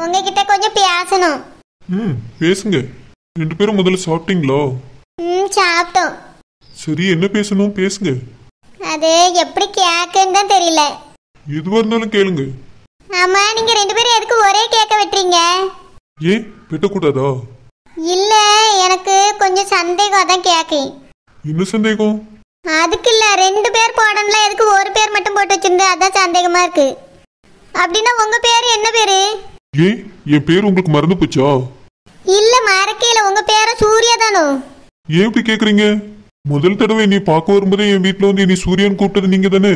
உங்ககிட்ட கொஞ்சம் பேசணும் ம் பேசுங்க ரெண்டு பேரும் முதல்ல சாப்பிட்டீங்களா ம் சாப்பிட்டோம் சரி என்ன பேசணும் பேசுங்க அது எப்படி கேக்குன்னு தான் தெரியல எதுவா இருந்தாலும் கேளுங்க ஆமா நீங்க ரெண்டு பேரும் எதுக்கு ஒரே கேக்க வெட்டுறீங்க ஏன் வெட்டக்கூடாதா இல்ல எனக்கு கொஞ்சம் சந்தேகம் அதான் கேக்கேன் என்ன சந்தேகம் அதுக்கு இல்ல ரெண்டு பேர் போடணும்ல எதுக்கு ஒரு பேர் மட்டும் போட்டு வச்சிருந்து அதான் சந்தேகமா இருக்கு அப்படின்னா உங்க பேரு என்ன பேரு ஏன் என் பேர் உங்களுக்கு மறந்து போச்சா இல்ல மறக்கையில உங்க பேரு சூர்யா தானோ ஏன் இப்படி கேக்குறீங்க முதல் தடவை நீ பார்க்க வரும்போதே என் வீட்ல வந்து நீ சூரியன் கூப்பிட்டது நீங்க தானே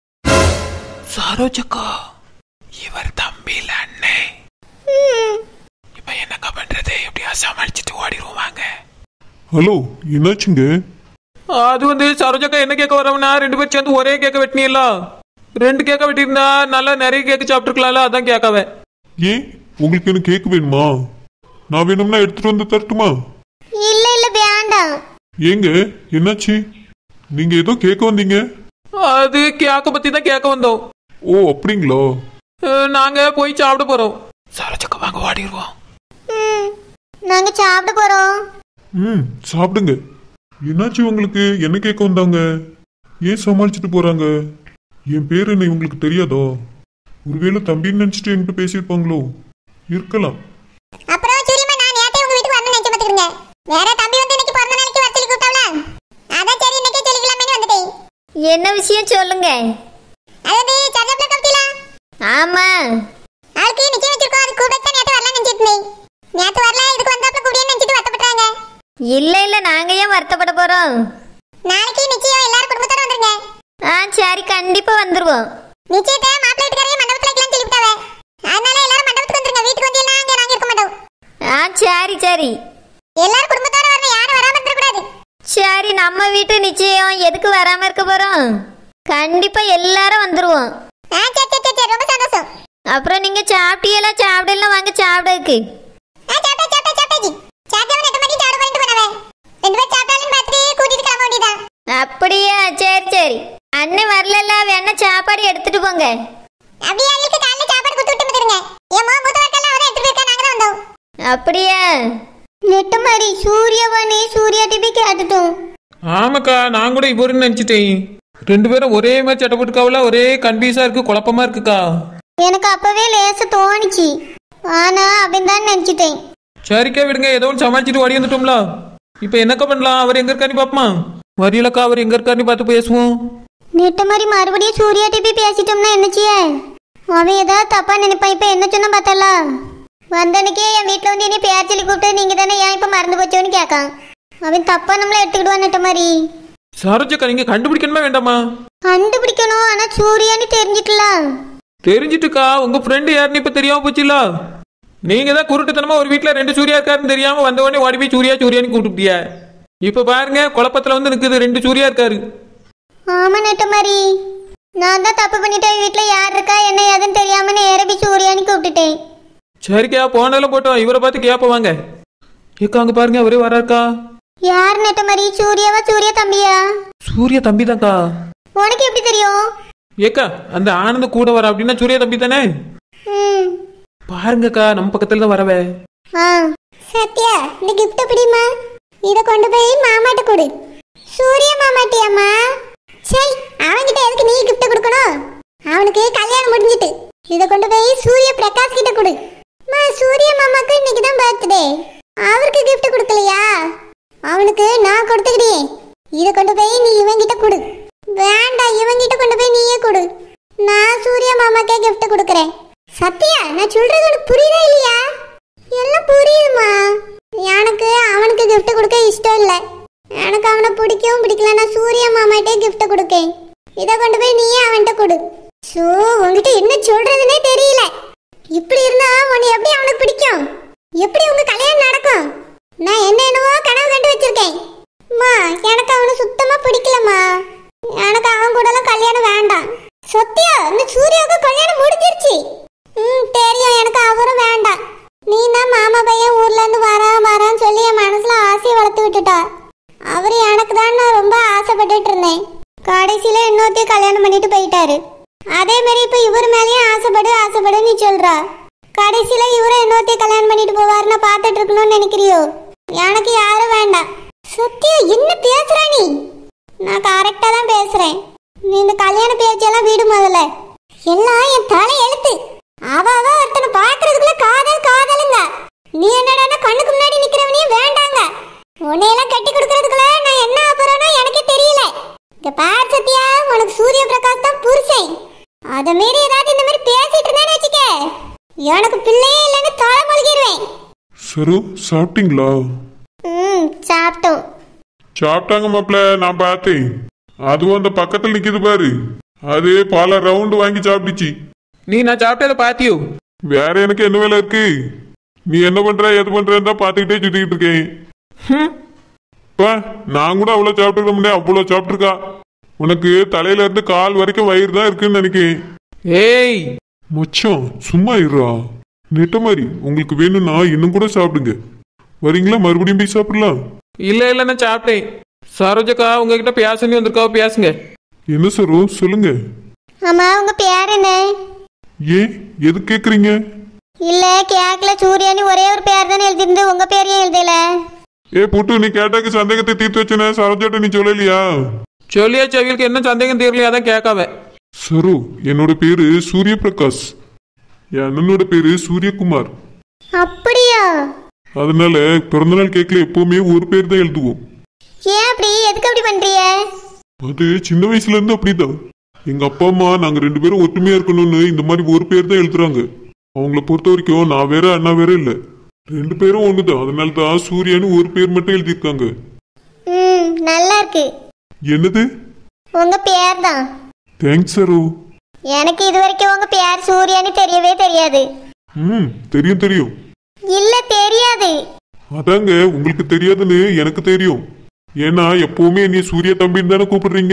சரோஜக்கா இவர் தம்பியில் அண்ணே இப்ப என்னக்கா பண்றது எப்படியா சமாளிச்சுட்டு ஓடிடுவோம் வாங்க ஹலோ என்னாச்சுங்க அது வந்து சரோஜக்கா என்ன கேட்க வரவனா ரெண்டு பேரும் சேர்ந்து ஒரே கேக்க வெட்டினீங்களா ரெண்டு கேக்க வெட்டியிருந்தா நல்லா நிறைய கேக்கு சாப்பிட்டுருக்கலாம்ல அதான் கேட்கவே ஏன் உங்களுக்கு என்ன கேக் வேணுமா நான் வேணும்னா எடுத்துட்டு வந்து தரட்டுமா இல்ல இல்ல வேண்டாம் ஏங்க என்னாச்சு நீங்க ஏதோ கேட்க வந்தீங்க அது கேக்க பத்தி தான் கேட்க வந்தோம் ஓ அப்படிங்களா அஹ், நாங்க போய் சாப்பிட போறோம் சரோஜக்கா வாங்க ஓடிடுவோம் ம், நாங்க சாப்பிட போறோம் ம் சாப்பிடுங்க என்னாச்சு உங்களுக்கு என்ன கேட்க வந்தாங்க ஏன் சமாளிச்சுட்டு போறாங்க என் பேர் என்ன உங்களுக்கு தெரியாதோ ஒருவேளை தம்பின்னு நினைச்சிட்டு என்கிட்ட பேசியிருப்பாங்களோ இருக்கலாம் அப்புறம் சூரியமா நான் நேத்தே உங்க வீட்டுக்கு வரணும்னு நினைச்சு பாத்துக்கிறேங்க வேற தம்பி வந்து இன்னைக்கு பிறந்த நாளைக்கு வர சொல்லி கூப்பிட்டாவல அதான் சரி இன்னைக்கே சொல்லிக்கலாமேனு வந்துட்டேன் என்ன விஷயம் சொல்லுங்க அதாவது சர்ஜப்ல கப்தில ஆமா அவளுக்கு நிச்சயம் வச்சிருக்கோம் அது கூப்பிட்டு தான் நேத்து வரல நினைச்சிட்டு இருந்தேன் நேத்து வரல இதுக்கு வந்தாப்புல கூடிய நினைச்சிட்டு வருத்தப்படுறாங்க இல்ல இல்ல நாங்க ஏன் வருத்தப்பட போறோம் நாளைக்கு நிச்சயம் எல்லாரும் குடும்பத்தோட வந்துருங்க ஆ சரி கண்டிப்பா வந்துருவோம் நிச்சயத்தை மாப்பிள்ளை வீட்டுக்காரே மண்டபத்துல வைக்கலாம்னு சொல்லிவிட்டாவே அதனால எல்லாரும் மண்டபத்துக்கு வந்துருங்க வீட்டுக்கு வந்து எல்லாம் அங்க நாங்க இருக்க மாட்டோம் ஆ சரி சரி எல்லாரும் குடும்பத்தோட வரணும் யாரும் வராம இருந்துடக்கூடாது சரி நம்ம வீட்டு நிச்சயம் எதுக்கு வராம இருக்க போறோம் கண்டிப்பா எல்லாரும் வந்துருவோம் ஆ சரி சரி சரி, சரி ரொம்ப சந்தோஷம் அப்புறம் நீங்க சாப்பிட்டீங்களா சாப்பிடலாம் வாங்க சாப்பிடக்கு ஆ சாப்பிட்டா சாப்பிட்டா சாப்பிட்டாச்சு சாப்பிட்டவன் எட்டு மணிக்கு சாப்பிட பண்ணிட்டு போனவே ரெண்டு பேரும் சாப்பிட்டாலும் பார்த்துட்டு கூட்டிட்டு கிளம்ப வேண்டியதான் அப்படியா சரி சரி அண்ணன் வரலல்ல வேணா சாப்பாடு எடுத்துட்டு போங்க அப்படியே அவளுக்கு காலைல சாப்பாடு கொடுத்து விட்டு வந்துருங்க என் மோ மூத்த வரக்கெல்லாம் அவரை எடுத்துட்டு போயிருக்கா நாங்க தான் வந்தோம் அப்படியா நெட்ட மாதிரி சூர்யாவானே சூர்யா டிபி கேட்டுட்டோம் ஆமாக்கா நான் கூட இவருன்னு நினைச்சிட்டேன் ரெண்டு பேரும் ஒரே மாதிரி சட்டை போட்டுக்காவில ஒரே கன்ஃபியூஸா இருக்கு குழப்பமா இருக்குக்கா எனக்கு அப்பவே லேச தோணுச்சு ஆனா அப்படின்னு தான் நினைச்சிட்டேன் சரிக்கா விடுங்க ஏதோ ஒன்று சமாளிச்சுட்டு ஓடி வந்துட்டோம்ல இப்போ என்னக்கா பண்ணலாம் அவர் எங்க இருக்காருன்னு பாப்போமா வரியலக்கா அவர் எங்க இருக்காருன்னு பார்த்து பேசுவோம் நெட்ட மாதிரி மறுபடியும் சூர்யா டிபி பேசிட்டோம்னா என்ன செய்ய அவன் ஏதாவது தப்பா நினைப்பான் இப்ப என்ன சொன்னா பார்த்தல வந்தனுக்கே என் வீட்டுல வந்து இனி பேர் சொல்லி கூப்பிட்டு நீங்க தானே ஏன் இப்ப மறந்து போச்சோன்னு கேட்கான் அவன் தப்பா நம்மள எடுத்துக்கிடுவான் நெட்ட மாதிரி சரோஜக்கா நீங்க கண்டுபிடிக்கணுமா வேண்டாமா கண்டுபிடிக்கணும் ஆனா சூர்யான்னு தெரிஞ்சிட்டலாம் தெரிஞ்சிட்டுக்கா உங்க ஃப்ரெண்டு யாருன்னு இப்ப தெரியாம போச்சுல நீங்க தான் குருட்டுத்தனமா ஒரு வீட்ல ரெண்டு சூர்யா இருக்காருன்னு தெரியாம வந்த உடனே ஓடி போய் சூர்யா சூர்யான்னு கூப்பிட்டுட்டிய இப்ப பாருங்க குழப்பத்துல வந்து நிக்குது ரெண்டு சூர்யா இருக்காரு ஆமா நெட்ட மாதிரி நான் தான் தப்பு பண்ணிட்டேன் வீட்டுல யார் இருக்கா என்ன ஏதுன்னு தெரியாம நேரடி சூர்யான்னு கூப்பிட்டுட்டேன் சரிக்கா போனதெல்லாம் போட்டோம் இவரை பார்த்து கேப்ப வாங்க ஏக்கா அங்க பாருங்க அவரே வராருக்கா யார் நெட்ட மாதிரி சூர்யாவா சூர்யா தம்பியா சூர்யா தம்பி தான்க்கா உனக்கு எப்படி தெரியும் ஏக்கா அந்த ஆனந்த கூட வர அப்படின்னா சூர்யா தம்பி தானே ம் பாருங்கக்கா நம்ம பக்கத்துல தான் வரவே ஆ சத்யா இந்த கிஃப்ட் எப்படிமா இத கொண்டு போய் மாமாட்ட கொடு சூர்யா மாமாட்டியாம்மா சரி அவன்கிட்ட எதுக்கு நீ கிஃப்ட் கொடுக்கணும் அவனுக்கு கல்யாணம் முடிஞ்சிட்டு இத கொண்டு போய் சூர்ய பிரகாஷ் கிட்ட கொடு மா சூர்யா மாமாக்கு இன்னைக்கு தான் பர்த்டே அவருக்கு கிஃப்ட் கொடுக்கலையா அவனுக்கு நான் கொடுத்துக்கிட்டேன் இத கொண்டு போய் நீ இவன்கிட்ட கொடு வேண்டாம் இவன்கிட்ட கொண்டு போய் நீயே கொடு நான் சூர்யா மாமாக்கே கிஃப்ட் கொடுக்கறேன் சத்யா நான் சொல்றது உனக்கு புரியுதா இல்லையா எல்லாம் புரியுதுமா எனக்கு அவனுக்கு gift கொடுக்க இஷ்டம் இல்லை எனக்கு அவனை பிடிக்கவும் பிடிக்கல நான் சூர்யா மாமாட்டே gift கொடுக்கேன் இதை கொண்டு போய் நீயே அவன்கிட்ட கொடு ஷோ உன்கிட்ட என்ன சொல்றதுனே தெரியல இப்படி இருந்தா உன்னை எப்படி அவனுக்கு பிடிக்கும் எப்படி உங்க கல்யாணம் நடக்கும் நான் என்ன என்னவோ கனவு கண்டு வச்சிருக்கேன் அம்மா எனக்கு அவனை சுத்தமா பிடிக்கலம்மா எனக்கு அவன் கூடலாம் கல்யாணம் வேண்டாம் சத்யா இந்த சூர்யாவுக்கு கல்யாணம் முடிஞ்சிருச்சு ம் தெரியும் எனக்கு அவரும் வேண்டாம் நீ தான் மாமா பையன் ஊர்ல இருந்து வரான் வரான்னு சொல்லி என் மனசுல ஆசையை வளர்த்து விட்டுட்டா அவர் எனக்கு தான் நான் ரொம்ப ஆசைப்பட்டுட்டு இருந்தேன் கடைசியில இன்னொருத்தையும் கல்யாணம் பண்ணிட்டு போயிட்டாரு அதே மாதிரி இப்ப இவர் மேலேயும் ஆசைப்படு ஆசைப்படு நீ சொல்றா கடைசியில இவரை இன்னொருத்தைய கல்யாணம் பண்ணிட்டு போவாருன்னு பார்த்துட்டு இருக்கணும்னு நினைக்கிறியோ எனக்கு யாரும் வேண்டாம் சத்யா என்ன பேசுற நீ நான் கரெக்டா தான் பேசுறேன் நீ இந்த கல்யாண பேச்செல்லாம் விடு முதல்ல எல்லாம் என் தலை எழுத்து அவ அவ ஒருத்தனை பாக்குறதுக்குள்ள காதல் காதலுங்க நீ என்னடான்னா கண்ணுக்கு முன்னாடி நிக்கிறவனே வேண்டாங்க உன்னையெல்லாம் கட்டி கொடுக்கறதுக்குள்ள நான் என்ன ஆகுறேனோ எனக்கே தெரியல இங்க பார் சத்யா உனக்கு சூரிய பிரகாஷ் தான் புருஷன் அத மீறி ஏதாவது இந்த மாதிரி பேசிட்டு இருந்தேன்னு வச்சுக்க எனக்கு பிள்ளையே இல்லைன்னு தலை மொழிகிடுவேன் சரு சாப்பிட்டீங்களா ம் சாப்பிட்டோம் சாப்பிட்டாங்க மாப்பிள்ள நான் பார்த்தேன் அதுவும் அந்த பக்கத்துல நிக்குது பாரு அது பல ரவுண்டு வாங்கி சாப்பிட்டுச்சு நீ நான் சாப்பிட்டதை பாத்தியோ வேற எனக்கு என்ன வேலை இருக்கு நீ என்ன பண்ற எது பண்றன்னு தான் பார்த்துக்கிட்டே சுத்திக்கிட்டு இருக்கேன் ஹம், பா நான் கூட அவ்வளோ சாப்பிட்டுருக்க முடியாது அவ்வளோ சாப்பிட்டுருக்கா உனக்கு தலையில இருந்து கால் வரைக்கும் வயிறு தான் இருக்குன்னு நினைக்கிறேன் ஏய் மச்சான் சும்மா இருடா நெட்ட மாதிரி உங்களுக்கு வேணும்னா இன்னும் கூட சாப்பிடுங்க வரீங்களா மறுபடியும் போய் சாப்பிடலாம் இல்ல இல்ல நான் சாப்பிட்டேன் சரோஜக்கா உங்ககிட்ட பேசணும் வந்திருக்காவோ பேசுங்க என்ன சரோ சொல்லுங்க ஆமா உங்க பேர் என்ன ஏன் எது கேக்குறீங்க இல்ல கேக்கல சூர்யானி ஒரே ஒரு பேர் தானே எழுதிருந்து உங்க பேர் ஏன் எழுதல ஏ புட்டு நீ கேட்டாக்கு சந்தேகத்தை தீர்த்து வச்சனே சரோஜாட்ட நீ சொல்லலையா சொல்லியாச்சு அவங்களுக்கு என்ன சந்தேகம் தெரியலையா அதான் கேட்காவ சரு என்னோட பேரு சூரிய பிரகாஷ் என் அண்ணனோட பேரு சூரியகுமார் அப்படியா அதனால பிறந்தநாள் கேக்ல எப்பவுமே ஒரு பேர் தான் எழுதுவோம் ஏன் அப்படி எதுக்கு அப்படி பண்றீங்க அது சின்ன வயசுல இருந்து அப்படிதான் எங்க அப்பா அம்மா நாங்க ரெண்டு பேரும் ஒற்றுமையா இருக்கணும்னு இந்த மாதிரி ஒரு பேர் தான் எழுதுறாங்க அவங்கள பொறுத்த வரைக்கும் நான் வேற அண்ணா வேற இல்ல ரெண்டு பேரும் ஒண்ணுதான் அதனால தான் சூர்யான்னு ஒரு பேர் மட்டும் எழுதியிருக்காங்க ம் நல்லா இருக்கு என்னது உங்க பேர் தான் தேங்க்ஸ் சரு எனக்கு இது வரைக்கும் உங்க பேர் சூர்யானி தெரியவே தெரியாது ம் தெரியும் தெரியும் இல்ல தெரியாது அதாங்க உங்களுக்கு தெரியாதுன்னு எனக்கு தெரியும் ஏன்னா எப்பவுமே நீ சூர்யா தம்பின்னு தானே கூப்பிடுறீங்க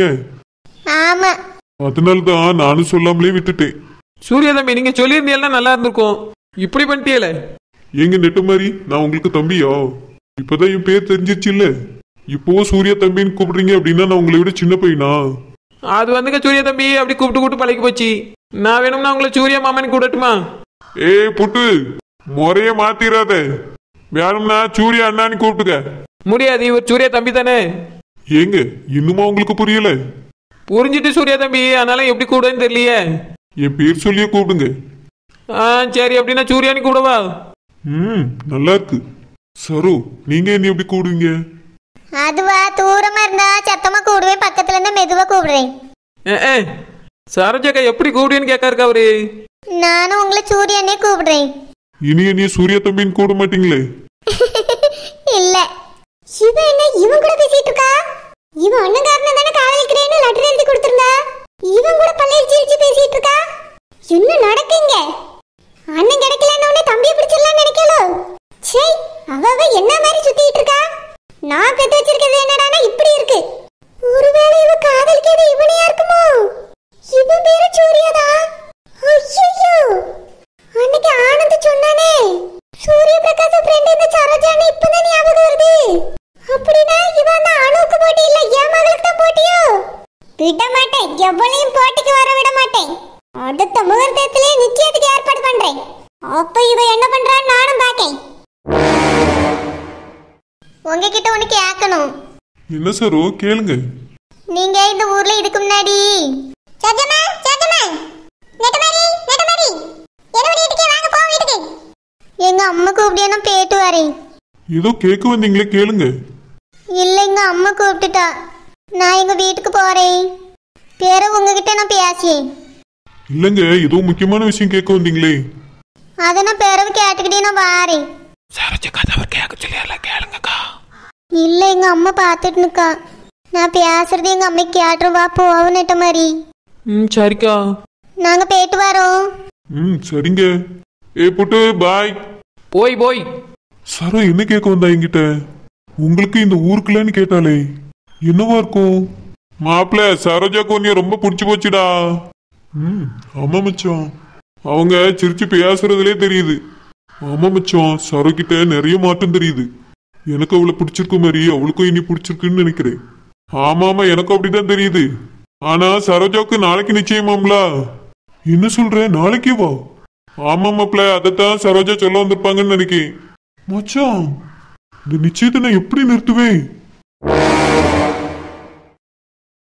ஆமா அதனால தான் நானும் சொல்லாமலே விட்டுட்டேன் சூர்யா தம்பி நீங்க சொல்லியிருந்தீங்கன்னா நல்லா இருந்திருக்கும் இப்படி பண்ணிட்டீல ஏங்க நெட்ட மாதிரி நான் உங்களுக்கு தம்பியா இப்பதான் என் பேர் தெரிஞ்சிருச்சு இல்ல இப்போ சூர்யா தம்பின்னு கூப்பிடுறீங்க அப்படின்னா நான் உங்களை விட சின்ன பையனா அது வந்துங்க சூர்யா தம்பி அப்படி கூப்பிட்டு கூப்பிட்டு பழகி போச்சு நான் வேணும்னா உங்களை சூர்யா மாமன் கூடட்டுமா ஏய் புட்டு முறைய மாத்திராத வேணும்னா சூர்யா அண்ணான்னு கூப்பிட்டுக்க முடியாது இவர் சூர்யா தம்பி தானே ஏங்க இன்னுமா உங்களுக்கு புரியல புரிஞ்சிட்டு சூர்யா தம்பி அதனால எப்படி கூடன்னு தெரியலையே என் பேர் சொல்லியே கூப்பிடுங்க ஆ சரி அப்படின்னா சூர்யானி கூடவா ம் நல்லா இருக்கு சரு நீங்க என்ன எப்படி கூடுவீங்க அதுவா தூரமா இருந்தா சத்தமா கூடுவேன் பக்கத்துல இருந்தா மெதுவா கூப்பிடுறேன் ஏ, ஏ, சரோஜக்கா எப்படி கூடுன்னு கேட்காருக்கா அவரு நானும் உங்களை சூர்யானே கூப்பிடுறேன் இனி என்னைய சூர்யா தம்பின்னு கூட மாட்டீங்களே இல்ல இவன் என்ன இவன் கூட பேசிட்டு இருக்கா இவன் அண்ணங்காரன தானே காதலிக்கிறேன்னு லெட்டர் எழுதி கொடுத்திருந்தா இவன் கூட பல்லையில் சிரிச்சு பேசிட்டு இருக்கா என்ன நடக்குங்க அண்ணன் கிடைக்கலன்னு உடனே தம்பியை பிடிச்சிடலாம் நினைக்கலோ சே அவ அவ என்ன மாதிரி சுத்திட்டு இருக்கா நான் பெத்து வச்சிருக்கிறது என்னடானா இப்படி இருக்கு ஒருவேளை இவ காதலிக்கிறது இவனையா இருக்குமோ இவன் பேரு சூர்யாதா ஐயோ அன்னைக்கு ஆனந்த் சொன்னானே சூரிய பிரகாஷ் ஃப்ரெண்ட் இந்த சரோஜான்னு இப்பதான் ஞாபகம் வருது அப்படின்னா இவன் அந்த அணுவுக்கு போட்டி இல்ல என் மகளுக்கு தான் போட்டியோ விட மாட்டேன் எவ்வளையும் போட்டிக்கு வர விட மாட்டேன் அடுத்த முகூர்த்தத்திலே நிச்சயத்துக்கு ஏற்பாடு பண்றேன் அப்ப இவ என்ன பண்றான்னு நானும் பாக்கேன் உங்ககிட்ட ஒண்ணு கேட்கணும் என்ன சரு கேளுங்க நீங்க இந்த ஊர்ல இதுக்கு முன்னாடி சஜமா சஜமா நெட்டமாரி நெட்டமாரி என்ன பண்ணிட்டு இருக்கே வாங்க போ வீட்டுக்கு எங்க அம்மா கூப்பிடியா நான் போயிட்டு வரேன் ஏதோ கேட்க வந்தீங்களே கேளுங்க இல்ல எங்க அம்மா கூப்பிட்டுட்டா நான் எங்க வீட்டுக்கு போறேன் பேர உங்ககிட்ட நான் பேசியேன் இல்லைங்க ஏதோ முக்கியமான விஷயம் கேட்க வந்தீங்களே அதை நான் பிறகு கேட்டுக்கிட்டே நான் வாரேன் சரோஜக்கா அவர் கேட்க சொல்லியால கேளுங்கக்கா இல்ல எங்க அம்மா பார்த்துட்டு நிக்கா நான் பேசுறது எங்க அம்மைக்கு கேட்டுரும் வா போவோம் நெட்ட மாதிரி ம் சரிக்கா நாங்க போயிட்டு வரோம் ம் சரிங்க ஏ புட்டு பாய் போய் போய் சரோ என்ன கேட்க வந்தா என்கிட்ட உங்களுக்கு இந்த ஊருக்குலன்னு கேட்டாலே என்னவா இருக்கும் மாப்பிள்ள சரோஜாக்கு உன்னைய ரொம்ப பிடிச்சு போச்சுடா ம் ஆமா மச்சான் அவங்க சிரிச்சு பேசுறதுலே தெரியுது ஆமா மச்சான் சரோ கிட்ட நிறைய மாற்றம் தெரியுது எனக்கு அவளை பிடிச்சிருக்க மாதிரி அவளுக்கும் இனி பிடிச்சிருக்குன்னு நினைக்கிறேன் ஆமா ஆமா எனக்கும் அப்படிதான் தெரியுது ஆனா சரோஜாவுக்கு நாளைக்கு நிச்சயமாம்ல என்ன சொல்ற நாளைக்கே வா ஆமா மாப்பிள்ள அதைத்தான் சரோஜா சொல்ல வந்திருப்பாங்கன்னு நினைக்கிறேன் மச்சான் இந்த நிச்சயத்தை நான் எப்படி நிறுத்துவேன்